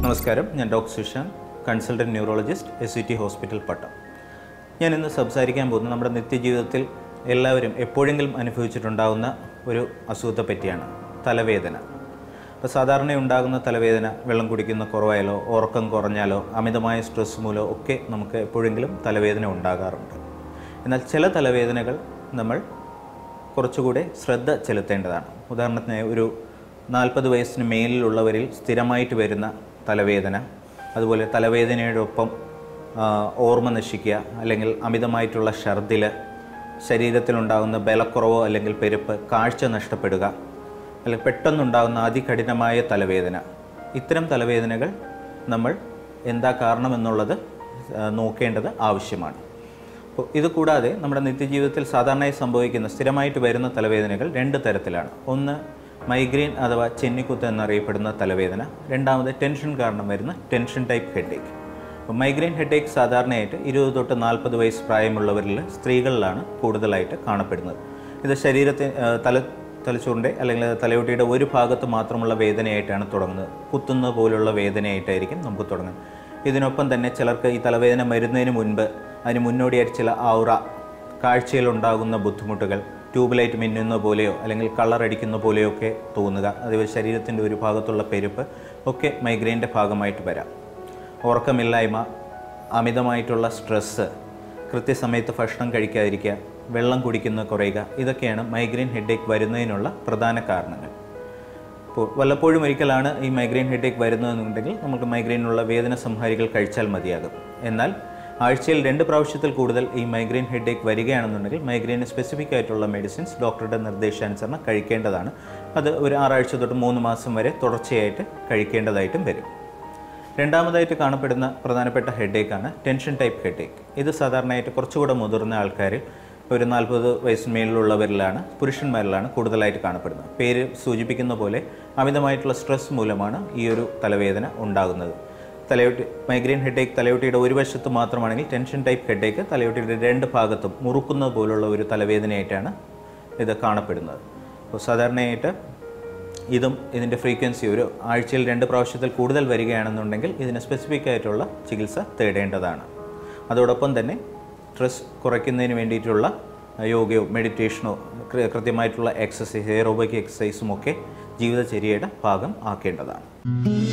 നമസ്കാരം ഞാൻ doctor Sushan consultant neurologist S C T hospital Pattom ഞാൻ ഇന്ന് സംസാരിക്കാൻ പോകുന്നത് നമ്മുടെ നിത്യജീവിതത്തിൽ എല്ലാവരും എപ്പോഴെങ്കിലും അനുഭവിച്ചിട്ടുണ്ടാകുന്ന ഒരു അസുഖത്തെ പറ്റിയാണ് തലവേദന അപ്പോൾ സാധാരണ ഉണ്ടാകുന്ന തലവേദന വെള്ളം കുടിക്കുന്ന കുറവായാലോ ഉറക്കം കുറഞ്ഞാലോ അമിതമായ സ്ട്രെസ് മൂലമോ ഒക്കെ നമുക്ക് എപ്പോഴെങ്കിലും തലവേദന ഉണ്ടാകാറുണ്ട് എന്നാൽ ചില തലവേദനകൾ നമ്മൾ കുറച്ചുകൂടെ ശ്രദ്ധ ചെലുത്തേണ്ടതാണ് ഉദാഹരണത്തിന് ഒരു നാൽപ്പത് വയസ്സിന് മേലിലുള്ളവരിൽ സ്ഥിരമായിട്ട് വരുന്ന തലവേദന അതുപോലെ തലവേദനയോടൊപ്പം ആ, ഓർമ്മ നശിക്കുക അല്ലെങ്കിൽ അമിതമായിട്ടുള്ള ഛർദിൽ ശരീരത്തിലുണ്ടാകുന്ന ബലക്കുറവോ അല്ലെങ്കിൽ പെരുപ്പ് കാഴ്ച നഷ്ടപ്പെടുക അല്ലെങ്കിൽ പെട്ടെന്നുണ്ടാകുന്ന അതികഠിനമായ തലവേദന ഇത്തരം തലവേദനകൾ നമ്മൾ എന്താ കാരണമെന്നുള്ളത് ആ, നോക്കേണ്ടത് ആവശ്യമാണ് അപ്പോൾ ഇത് കൂടാതെ നമ്മുടെ നിത്യജീവിതത്തിൽ സാധാരണയായി സംഭവിക്കുന്ന സ്ഥിരമായിട്ട് വരുന്ന തലവേദനകൾ രണ്ട് തരത്തിലാണ് ഒന്ന് മൈഗ്രെയിൻ അഥവാ ചെന്നിക്കുത്ത് എന്നറിയപ്പെടുന്ന തലവേദന രണ്ടാമത് ടെൻഷൻ കാരണം വരുന്ന ടെൻഷൻ ടൈപ്പ് ഹെഡേക്ക് അപ്പോൾ മൈഗ്രെയിൻ ഹെഡേക്ക് സാധാരണയായിട്ട് ഇരുപത് തൊട്ട് നാൽപ്പത് വയസ്സ് പ്രായമുള്ളവരിൽ സ്ത്രീകളിലാണ് കൂടുതലായിട്ട് കാണപ്പെടുന്നത് ഇത് ശരീരത്തിൽ ആ, തല തലച്ചോറിൻ്റെ അല്ലെങ്കിൽ തലയോട്ടിയുടെ ഒരു ഭാഗത്ത് മാത്രമുള്ള വേദനയായിട്ടാണ് തുടങ്ങുന്നത് കുത്തുന്ന പോലുള്ള വേദനയായിട്ടായിരിക്കും നമുക്ക് തുടങ്ങുന്നത് ഇതിനൊപ്പം തന്നെ ചിലർക്ക് ഈ തലവേദന വരുന്നതിന് മുൻപ് അതിന് മുന്നോടിയായിട്ട് ചില ഔറ കാഴ്ചയിലുണ്ടാകുന്ന ബുദ്ധിമുട്ടുകൾ ട്യൂബ് ലൈറ്റ് മിന്നുന്ന പോലെയോ അല്ലെങ്കിൽ കളർ അടിക്കുന്ന പോലെയോ ഒക്കെ തോന്നുക അതുപോലെ ശരീരത്തിൻ്റെ ഒരു ഭാഗത്തുള്ള പെരുപ്പ് ഒക്കെ മൈഗ്രെയിൻ്റെ ഭാഗമായിട്ട് വരാം ഉറക്കമില്ലായ്മ അമിതമായിട്ടുള്ള സ്ട്രെസ്സ് കൃത്യസമയത്ത് ഭക്ഷണം കഴിക്കാതിരിക്കുക വെള്ളം കുടിക്കുന്ന കുറയുക ഇതൊക്കെയാണ് മൈഗ്രെയിൻ ഹെഡേക്ക് വരുന്നതിനുള്ള പ്രധാന കാരണങ്ങൾ അപ്പോൾ വല്ലപ്പോഴും ഒരിക്കലാണ് ഈ മൈഗ്രെയിൻ ഹെഡേക്ക് വരുന്നതെന്നുണ്ടെങ്കിൽ നമുക്ക് മൈഗ്രെയിനുള്ള വേദന സംഹാരികൾ കഴിച്ചാൽ മതിയാകും എന്നാൽ ആഴ്ചയിൽ രണ്ട് പ്രാവശ്യത്തിൽ കൂടുതൽ ഈ മൈഗ്രെയിൻ ഹെഡേക്ക് വരികയാണെന്നുണ്ടെങ്കിൽ മൈഗ്രെയിന് സ്പെസിഫിക് ആയിട്ടുള്ള മെഡിസിൻസ് ഡോക്ടറുടെ നിർദ്ദേശാനുസരണം കഴിക്കേണ്ടതാണ് അത് ഒരു ആറാഴ്ച തൊട്ട് മൂന്ന് മാസം വരെ തുടർച്ചയായിട്ട് കഴിക്കേണ്ടതായിട്ടും വരും രണ്ടാമതായിട്ട് കാണപ്പെടുന്ന പ്രധാനപ്പെട്ട ഹെഡേക്കാണ് ടെൻഷൻ ടൈപ്പ് ഹെഡേക്ക് ഇത് സാധാരണയായിട്ട് കുറച്ചുകൂടെ മുതിർന്ന ആൾക്കാരിൽ ഒരു നാൽപ്പത് വയസ്സിന് മേലിലുള്ളവരിലാണ് പുരുഷന്മാരിലാണ് കൂടുതലായിട്ട് കാണപ്പെടുന്നത് പേര് സൂചിപ്പിക്കുന്ന പോലെ അമിതമായിട്ടുള്ള സ്ട്രെസ് മൂലമാണ് ഈ ഒരു തലവേദന ഉണ്ടാകുന്നത് തലയോട്ടി മൈഗ്രെയിൻ ഹെഡേക്ക് തലയോട്ടിയുടെ ഒരു വശത്ത് മാത്രമാണെങ്കിൽ ടെൻഷൻ ടൈപ്പ് ഹെഡേക്ക് തലയോട്ടിയുടെ രണ്ട് ഭാഗത്തും മുറുക്കുന്ന പോലുള്ള ഒരു തലവേദനയായിട്ടാണ് ഇത് കാണപ്പെടുന്നത് അപ്പോൾ സാധാരണയായിട്ട് ഇതും ഇതിൻ്റെ ഫ്രീക്വൻസി ഒരു ആഴ്ചയിൽ രണ്ട് പ്രാവശ്യത്തിൽ കൂടുതൽ വരികയാണെന്നുണ്ടെങ്കിൽ ഇതിന് സ്പെസിഫിക് ആയിട്ടുള്ള ചികിത്സ തേടേണ്ടതാണ് അതോടൊപ്പം തന്നെ സ്ട്രെസ് കുറയ്ക്കുന്നതിന് വേണ്ടിയിട്ടുള്ള യോഗയോ മെഡിറ്റേഷനോ കൃ- കൃത്യമായിട്ടുള്ള എക്സസൈസ് എയറോബിക് എക്സസൈസും ഒക്കെ ജീവിതചര്യയുടെ ഭാഗം ആക്കേണ്ടതാണ്